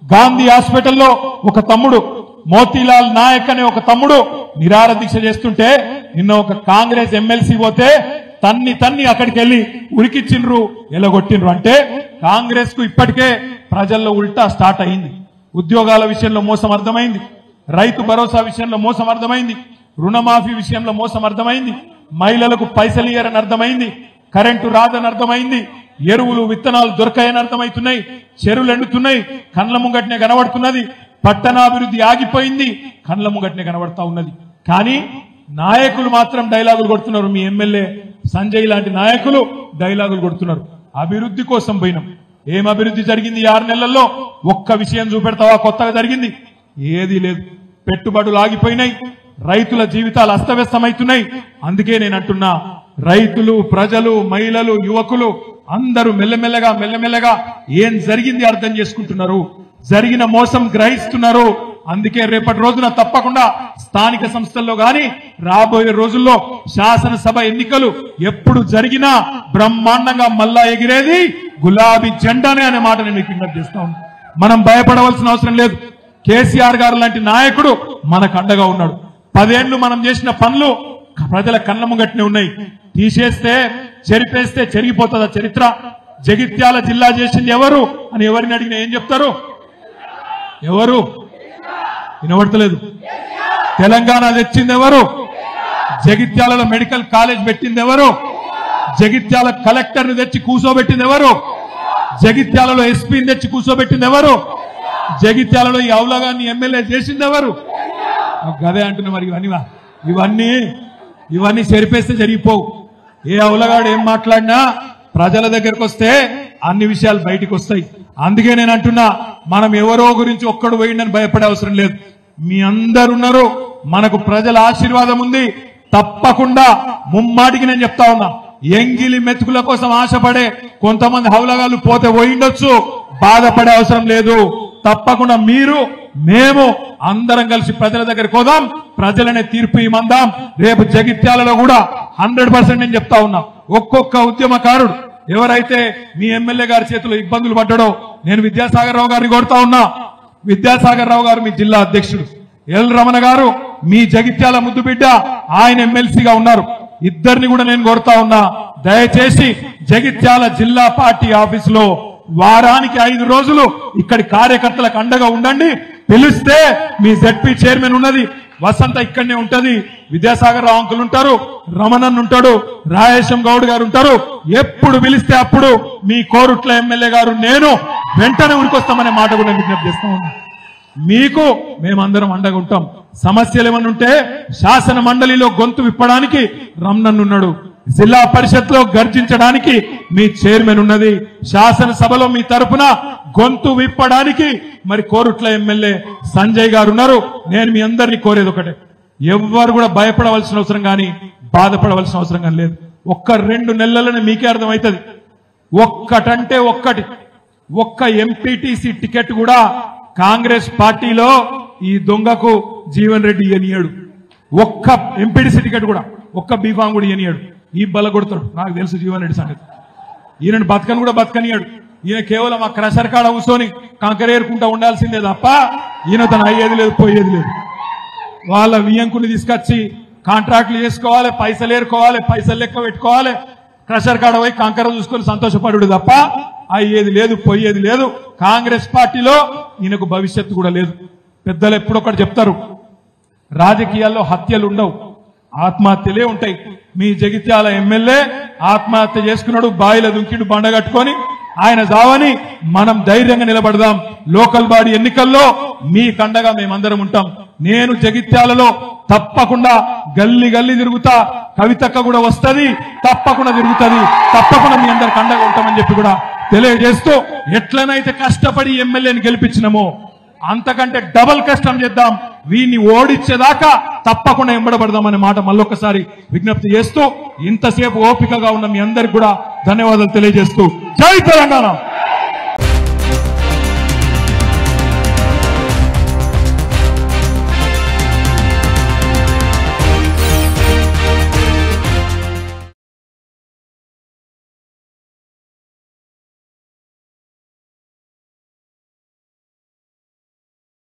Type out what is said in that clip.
గాంధీ హాస్పిటల్లో ఒక తమ్ముడు మోతీలాల్ నాయక్ అనే ఒక తమ్ముడు నిరార దీక్ష చేస్తుంటే నిన్న ఒక కాంగ్రెస్ ఎమ్మెల్సీ పోతే తన్ని తన్ని అక్కడికి వెళ్ళి ఉరికిచ్చిండ్రు ఎలగొట్టిండ్రు అంటే కాంగ్రెస్ కు ఇప్పటికే ప్రజల్లో ఉల్టా స్టార్ట్ అయింది ఉద్యోగాల విషయంలో మోసం అర్థమైంది రైతు భరోసా విషయంలో మోసం అర్థమైంది రుణమాఫీ విషయంలో మోసం అర్థమైంది మహిళలకు పైసలు ఇయ్యరని అర్థమైంది కరెంటు రాదని అర్థమైంది ఎరువులు విత్తనాలు దొరకాయని అర్థమవుతున్నాయి చెరువులు ఎండుతున్నాయి కండ్ల ముంగట్నే కనబడుతున్నది పట్టణాభివృద్ధి ఆగిపోయింది కండ్ల ముంగట్నే కనబడతా ఉన్నది కానీ నాయకులు మాత్రం డైలాగులు కొడుతున్నారు మీ ఎమ్మెల్యే సంజయ్ లాంటి నాయకులు డైలాగులు కొడుతున్నారు అభివృద్ధి కోసం పోయినాం ఏం అభివృద్ధి జరిగింది ఈ ఆరు నెలల్లో ఒక్క విషయం చూపెడతావా కొత్తగా జరిగింది ఏదీ లేదు పెట్టుబడులు ఆగిపోయినాయి రైతుల జీవితాలు అస్తవ్యస్తమవుతున్నాయి అందుకే నేను అంటున్నా రైతులు ప్రజలు మహిళలు యువకులు అందరూ మెల్లమెల్లగా మెల్లమెల్లగా ఏం జరిగింది అర్థం చేసుకుంటున్నారు జరిగిన మోసం గ్రహిస్తున్నారు అందుకే రేపటి రోజున తప్పకుండా స్థానిక సంస్థల్లో గాని రాబోయే రోజుల్లో శాసనసభ ఎన్నికలు ఎప్పుడు జరిగినా బ్రహ్మాండంగా మల్లా ఎగిరేది గులాబీ జెండానే అనే మాట నేను మీకు విజ్ఞప్తి చేస్తా ఉన్నాను మనం భయపడవలసిన అవసరం లేదు కేసీఆర్ గారు లాంటి నాయకుడు మనకు అండగా ఉన్నాడు పదేళ్లు మనం చేసిన పనులు ప్రజల కళ్ళ ముంగట్నే ఉన్నాయి తీసేస్తే చెరిపేస్తే చెరిగిపోతుందా చరిత్ర జగిత్యాల జిల్లా చేసింది ఎవరు అని ఎవరిని అడిగినా ఏం చెప్తారు ఎవరు వినబడతలేదు తెలంగాణ తెచ్చింది ఎవరు జగిత్యాలలో మెడికల్ కాలేజ్ పెట్టింది ఎవరు జగిత్యాల కలెక్టర్ ని తెచ్చి కూర్చోబెట్టింది ఎవరు జగిత్యాలలో ఎస్పీని తెచ్చి కూర్చోబెట్టింది ఎవరు జగిత్యాలలో ఈ అవులగాన్ని ఎమ్మెల్యే చేసింది ఎవరు గదే అంటున్నా మరి ఇవన్నీ వా- ఇవన్నీ ఇవన్నీ చెరిపేస్తే జరిగిపోవు ఏ అవులగాడు ఏం మాట్లాడినా ప్రజల దగ్గరకు వస్తే అన్ని విషయాలు బయటికి వస్తాయి అందుకే నేను అంటున్నా మనం ఎవరో గురించి ఒక్కడు పోయిండని భయపడే అవసరం లేదు మీ అందరున్నారు మనకు ప్రజల ఆశీర్వాదం ఉంది తప్పకుండా ముమ్మాటికి నేను చెప్తా ఉన్నా ఎంగిలి మెతుకుల కోసం ఆశపడే కొంతమంది హౌలగాళ్ళు పోతే పోయిండొచ్చు బాధపడే అవసరం లేదు తప్పకుండా మీరు మేము అందరం కలిసి ప్రజల దగ్గరికి పోదాం ప్రజలనే తీర్పు ఇమ్మందాం రేపు జగిత్యాలలో కూడా హండ్రెడ్ పర్సెంట్ నేను చెప్తా ఉన్నా ఒక్కొక్క ఉద్యమకారుడు ఎవరైతే మీ ఎమ్మెల్యే గారి చేతిలో ఇబ్బందులు పడ్డాడో నేను విద్యాసాగర్ రావు గారిని కొడతా ఉన్నా విద్యాసాగర్ రావు గారు మీ జిల్లా అధ్యక్షుడు ఎల్ రమణ గారు మీ జగిత్యాల ముద్దు బిడ్డ ఆయన ఎమ్మెల్సీగా ఉన్నారు ఇద్దరిని కూడా నేను కోరుతా ఉన్నా దయచేసి జగిత్యాల జిల్లా పార్టీ ఆఫీసులో వారానికి ఐదు రోజులు ఇక్కడి కార్యకర్తలకు అండగా ఉండండి పిలిస్తే మీ జడ్పీ చైర్మన్ ఉన్నది వసంత ఇక్కడనే ఉంటది విద్యాసాగర్ రావు అంకులు ఉంటారు రమణన్ ఉంటాడు రాయేశం గౌడ్ గారు ఉంటారు ఎప్పుడు పిలిస్తే అప్పుడు మీ కోరుట్ల ఎమ్మెల్యే గారు నేను వెంటనే ఉరికొస్తామనే మాట కూడా నేను విజ్ఞప్తి చేస్తా ఉన్నాను మీకు మేమందరం అండగా ఉంటాం సమస్యలు ఏమన్నా ఉంటే శాసన మండలిలో గొంతు విప్పడానికి రమణన్ ఉన్నాడు జిల్లా పరిషత్ లో గర్జించడానికి మీ చైర్మన్ ఉన్నది శాసనసభలో మీ తరపున గొంతు విప్పడానికి మరి కోరుట్ల ఎమ్మెల్యే సంజయ్ గారు ఉన్నారు నేను మీ అందరినీ కోరేది ఒకటే ఎవ్వరు కూడా భయపడవలసిన అవసరం కానీ బాధపడవలసిన అవసరం కానీ లేదు ఒక్క రెండు నెలలనే మీకే అర్థమవుతుంది ఒక్కటంటే ఒక్కటి ఒక్క ఎంపీటీసీ టికెట్ కూడా కాంగ్రెస్ పార్టీలో ఈ దొంగకు జీవన్ రెడ్డి ఇయనియాడు ఒక్క ఎంపీటీసీ టికెట్ కూడా ఒక్క బీఫామ్ కూడా ఇయనియాడు ఈ బల కొడతాడు నాకు తెలుసు జీవన్ రెడ్డి సంగతి ఈయన బతకని కూడా బతకనియాడు ఈయన కేవలం ఆ క్రషర్ కాడ కూర్చొని కంకరేరుకుంటా ఉండాల్సిందే తప్ప ఈయన తన అయ్యేది లేదు పోయేది లేదు వాళ్ళ వియంకుని తీసుకొచ్చి కాంట్రాక్ట్లు చేసుకోవాలి పైసలు ఏరుకోవాలి పైసలు లెక్క పెట్టుకోవాలి క్రషర్ కాడ పోయి కంకర చూసుకొని సంతోషపడు తప్ప అయ్యేది లేదు పోయేది లేదు కాంగ్రెస్ పార్టీలో ఈయనకు భవిష్యత్తు కూడా లేదు పెద్దలు ఎప్పుడొక్కటి చెప్తారు రాజకీయాల్లో హత్యలు ఉండవు ఆత్మహత్యలే ఉంటాయి మీ జగిత్యాల ఎమ్మెల్యే ఆత్మహత్య చేసుకున్నాడు బాయిల దుంకిడు బండ కట్టుకొని ఆయన జావని మనం ధైర్యంగా నిలబడదాం లోకల్ బాడీ ఎన్నికల్లో మీ కండగా మేమందరం ఉంటాం నేను జగిత్యాలలో తప్పకుండా గల్లి గల్లి తిరుగుతా కవితక్క కూడా వస్తది తప్పకుండా తిరుగుతది తప్పకుండా మీ అందరికి అండగా ఉంటామని చెప్పి కూడా తెలియజేస్తూ ఎట్లనైతే కష్టపడి ఎమ్మెల్యేని గెలిపించినమో అంతకంటే డబల్ కష్టం చేద్దాం వీడిని ఓడించేదాకా తప్పకుండా ఎంబడబడదామనే మాట మళ్ళొకసారి విజ్ఞప్తి చేస్తూ ఇంతసేపు ఓపికగా ఉన్న మీ అందరికి కూడా ధన్యవాదాలు తెలియజేస్తూ జై తెలంగాణ